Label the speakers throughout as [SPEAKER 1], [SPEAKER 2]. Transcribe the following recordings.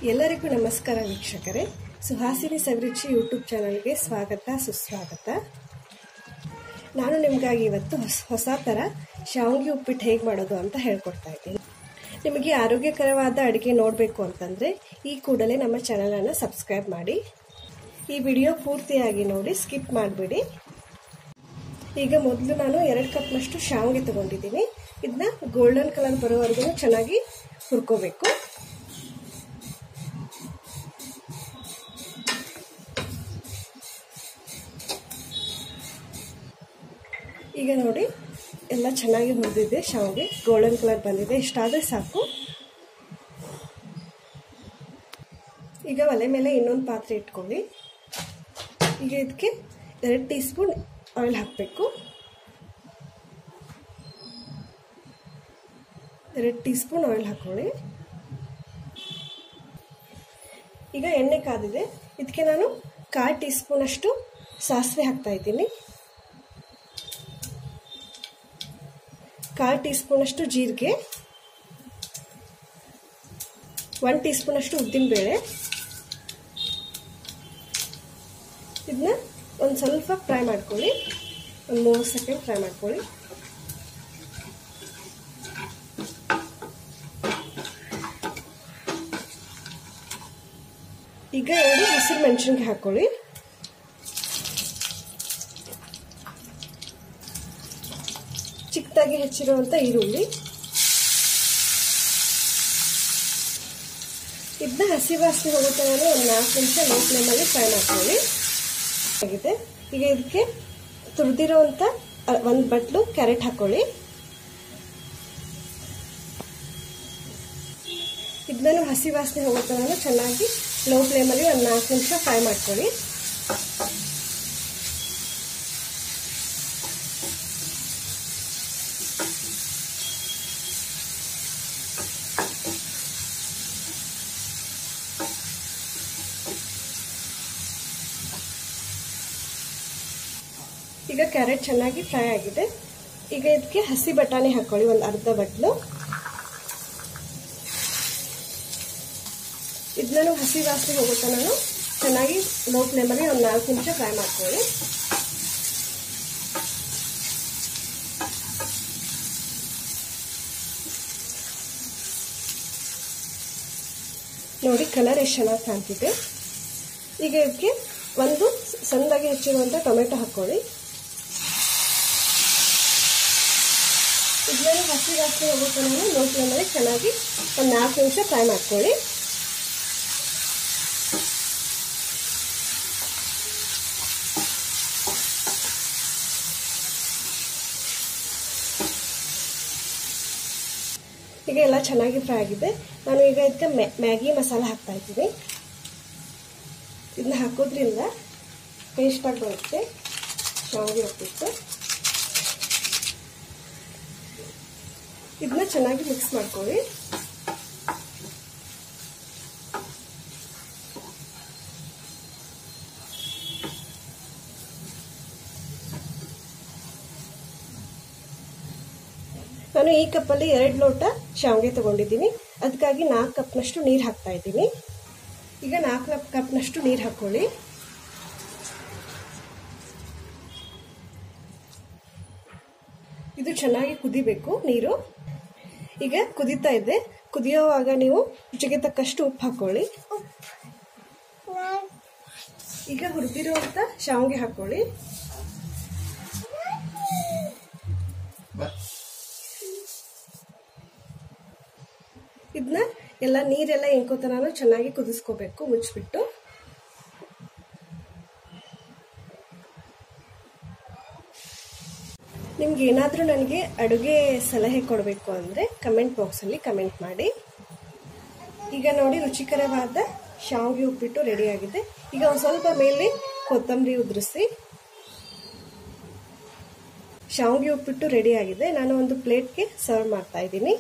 [SPEAKER 1] ಎಲ್ಲರಿಗೂ ನಮಸ್ಕಾರ ವೀಕ್ಷಕರೇ ಸುಹಾಸಿನಿ ಸವಿರುಚಿ ಯೂಟ್ಯೂಬ್ ಚಾನಲ್ಗೆ ಸ್ವಾಗತ ಸುಸ್ವಾಗತ ನಾನು ನಿಮಗಾಗಿ ಇವತ್ತು ಹೊಸ ಹೊಸ ಥರ ಶಾವಿಗೆ ಉಪ್ಪಿಟ್ಟು ಹೇಗೆ ಮಾಡೋದು ಅಂತ ಹೇಳ್ಕೊಡ್ತಾ ಇದ್ದೀನಿ ನಿಮಗೆ ಆರೋಗ್ಯಕರವಾದ ಅಡುಗೆ ನೋಡಬೇಕು ಅಂತಂದರೆ ಈ ಕೂಡಲೇ ನಮ್ಮ ಚಾನಲನ್ನು ಸಬ್ಸ್ಕ್ರೈಬ್ ಮಾಡಿ ಈ ವಿಡಿಯೋ ಪೂರ್ತಿಯಾಗಿ ನೋಡಿ ಸ್ಕಿಪ್ ಮಾಡಿಬಿಡಿ ಈಗ ಮೊದಲು ನಾನು ಎರಡು ಕಪ್ನಷ್ಟು ಶಾವಿಗೆ ತಗೊಂಡಿದ್ದೀನಿ ಇದನ್ನ ಗೋಲ್ಡನ್ ಕಲರ್ ಬರೋವರೆಗೂ ಚೆನ್ನಾಗಿ ಹುರ್ಕೋಬೇಕು ಈಗ ನೋಡಿ ಎಲ್ಲ ಚೆನ್ನಾಗಿ ಹುರಿದಿದೆ ಶಾವಿಗೆ ಗೋಲ್ಡನ್ ಕಲರ್ ಬಂದಿದೆ ಇಷ್ಟಾದರೆ ಸಾಕು ಈಗ ಒಲೆ ಮೇಲೆ ಇನ್ನೊಂದು ಪಾತ್ರೆ ಇಟ್ಕೊಳ್ಳಿ ಈಗ ಇದಕ್ಕೆ ಎರಡು ಟೀ ಸ್ಪೂನ್ ಆಯಿಲ್ ಹಾಕಬೇಕು ಎರಡು ಟೀ ಸ್ಪೂನ್ ಆಯಿಲ್ ಹಾಕೊಳ್ಳಿ ಈಗ ಎಣ್ಣೆ ಕಾದಿದೆ ಇದಕ್ಕೆ ನಾನು ಕಾಲು ಟೀ ಸ್ಪೂನ್ ಅಷ್ಟು ಸಾಸಿವೆ ಹಾಕ್ತಾ ಇದ್ದೀನಿ ಕಾಲು ಟೀ ಸ್ಪೂನಷ್ಟು ಜೀರಿಗೆ ಒನ್ ಟೀ ಸ್ಪೂನಷ್ಟು ಉದ್ದಿನಬೇಳೆ ಇದನ್ನ ಒಂದು ಸ್ವಲ್ಪ ಫ್ರೈ ಮಾಡ್ಕೊಳ್ಳಿ ಒಂದು ಮೂರು ಸೆಕೆಂಡ್ ಫ್ರೈ ಮಾಡ್ಕೊಳ್ಳಿ ಈಗ ಎರಡು ಹಸಿರು ಮೆಣಸಿನ್ಕಾಯಿ ಹಾಕೊಳ್ಳಿ ಚಿಕ್ಕದಾಗಿ ಹೆಚ್ಚಿರುವಂಥ ಈರುಳ್ಳಿ ಇದನ್ನ ಹಸಿ ವಾಸನೆ ಹೋಗೋ ಥರನೇ ಒಂದು ನಾಲ್ಕು ನಿಮಿಷ ಲೋ ಫ್ಲೇಮಲ್ಲಿ ಫ್ರೈ ಮಾಡ್ಕೊಳ್ಳಿ ಆಗಿದೆ ಈಗ ಇದಕ್ಕೆ ತುರಿದಿರೋವಂಥ ಒಂದು ಬಟ್ಲು ಕ್ಯಾರೆಟ್ ಹಾಕೊಳ್ಳಿ ಇದನ್ನು ಹಸಿ ವಾಸನೆ ಹೋಗೋ ಥರನೂ ಚೆನ್ನಾಗಿ ಲೋ ಫ್ಲೇಮಲ್ಲಿ ಒಂದು ನಾಲ್ಕು ನಿಮಿಷ ಫ್ರೈ ಮಾಡ್ಕೊಳ್ಳಿ ಈಗ ಕ್ಯಾರೆಟ್ ಚೆನ್ನಾಗಿ ಫ್ರೈ ಆಗಿದೆ ಈಗ ಇದಕ್ಕೆ ಹಸಿ ಬಟಾಣಿ ಹಾಕೊಳ್ಳಿ ಒಂದು ಅರ್ಧ ಬಟ್ಲು ಇದನ್ನು ಹಸಿ ವಾಸನೆ ಹೋಗುತ್ತೆ ನಾನು ಚೆನ್ನಾಗಿ ಲೋ ಫ್ಲೇಮಲ್ಲಿ ಒಂದು ನಾಲ್ಕು ನಿಮಿಷ ಫ್ರೈ ಮಾಡ್ಕೊಳ್ಳಿ ನೋಡಿ ಕಲರ್ ಎಷ್ಟು ಚೆನ್ನಾಗಿ ಕಾಣ್ತಿದೆ ಈಗ ಇದಕ್ಕೆ ಒಂದು ಸಣ್ಣದಾಗಿ ಹೆಚ್ಚಿರುವಂಥ ಟೊಮೆಟೊ ಹಾಕ್ಕೊಳ್ಳಿ ಇದನ್ನು ಹಸಿ ವಾಸನೆ ಹೋಗುತ್ತೆ ನಾನು ಲೋ ಫ್ಲೇಮಲ್ಲಿ ಚೆನ್ನಾಗಿ ಒಂದು ನಾಲ್ಕು ನಿಮಿಷ ಫ್ರೈ ಮಾಡ್ಕೊಳ್ಳಿ ಈಗ ಎಲ್ಲ ಚೆನ್ನಾಗಿ ಫ್ರೈ ಆಗಿದೆ ನಾನು ಈಗ ಇದಕ್ಕೆ ಮ್ಯಾಗಿ ಮಸಾಲ ಹಾಕ್ತಾ ಇದ್ದೀನಿ ಇದನ್ನ ಹಾಕೋದ್ರಿಂದ ಟೇಸ್ಟಾಗಿ ಬರುತ್ತೆ ಶಾವಿಗೆ ಉಪ್ಪಿಟ್ಟು ಇದನ್ನ ಚೆನ್ನಾಗಿ ಮಿಕ್ಸ್ ಮಾಡ್ಕೊಳ್ಳಿ ನಾನು ಈ ಕಪ್ಪಲ್ಲಿ ಎರಡು ಲೋಟ ಶಾವಿಗೆ ತಗೊಂಡಿದ್ದೀನಿ ಅದಕ್ಕಾಗಿ ನಾಲ್ಕು ಕಪ್ನಷ್ಟು ನೀರು ಹಾಕ್ತಾ ಇದ್ದೀನಿ ಈಗ ನಾಲ್ಕು ಕಪ್ನಷ್ಟು ನೀರು ಹಾಕ್ಕೊಳ್ಳಿ ಇದು ಚೆನ್ನಾಗಿ ಕುದಿಬೇಕು ನೀರು ಈಗ ಕುದೀತಾ ಇದೆ ಕುದಿಯೋವಾಗ ನೀವು ರುಚಿಗೆ ತಕ್ಕಷ್ಟು ಉಪ್ಪು ಹಾಕೊಳ್ಳಿ ಈಗ ಹುರಿದಿರುವಂತ ಶಾವಿಗೆ ಹಾಕೊಳ್ಳಿ ಇದನ್ನ ಎಲ್ಲ ನೀರೆಲ್ಲ ಇಂಕೋತನಾನು ಚೆನ್ನಾಗಿ ಕುದಿಸ್ಕೋಬೇಕು ಮುಚ್ಚಿಬಿಟ್ಟು ನಿಮ್ಗೆ ಏನಾದರೂ ನನಗೆ ಅಡುಗೆ ಸಲಹೆ ಕೊಡಬೇಕು ಅಂದರೆ ಕಮೆಂಟ್ ಬಾಕ್ಸಲ್ಲಿ ಕಮೆಂಟ್ ಮಾಡಿ ಈಗ ನೋಡಿ ರುಚಿಕರವಾದ ಶಾವಿಗೆ ಉಪ್ಪಿಟ್ಟು ರೆಡಿಯಾಗಿದೆ ಈಗ ಒಂದು ಸ್ವಲ್ಪ ಮೇಲೆ ಕೊತ್ತಂಬರಿ ಉದುರಿಸಿ ಶಾವಿಗೆ ಉಪ್ಪಿಟ್ಟು ರೆಡಿಯಾಗಿದೆ ನಾನು ಒಂದು ಪ್ಲೇಟ್ಗೆ ಸರ್ವ್ ಮಾಡ್ತಾ ಇದ್ದೀನಿ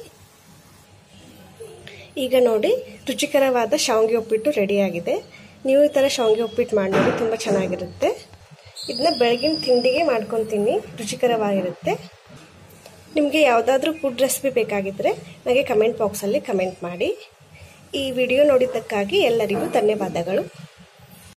[SPEAKER 1] ಈಗ ನೋಡಿ ರುಚಿಕರವಾದ ಶಾವಿಗೆ ಉಪ್ಪಿಟ್ಟು ರೆಡಿಯಾಗಿದೆ ನೀವು ಈ ಥರ ಶಾವಿಗೆ ಉಪ್ಪಿಟ್ಟು ಮಾಡಿ ನೋಡಿ ತುಂಬ ಚೆನ್ನಾಗಿರುತ್ತೆ ಇದನ್ನ ಬೆಳಗಿನ ತಿಂಡಿಗೆ ಮಾಡ್ಕೊತೀನಿ ರುಚಿಕರವಾಗಿರುತ್ತೆ ನಿಮಗೆ ಯಾವುದಾದ್ರೂ ಫುಡ್ ರೆಸಿಪಿ ಬೇಕಾಗಿದ್ದರೆ ನನಗೆ ಕಮೆಂಟ್ ಬಾಕ್ಸಲ್ಲಿ ಕಮೆಂಟ್ ಮಾಡಿ ಈ ವಿಡಿಯೋ ನೋಡಿದ್ದಕ್ಕಾಗಿ ಎಲ್ಲರಿಗೂ ಧನ್ಯವಾದಗಳು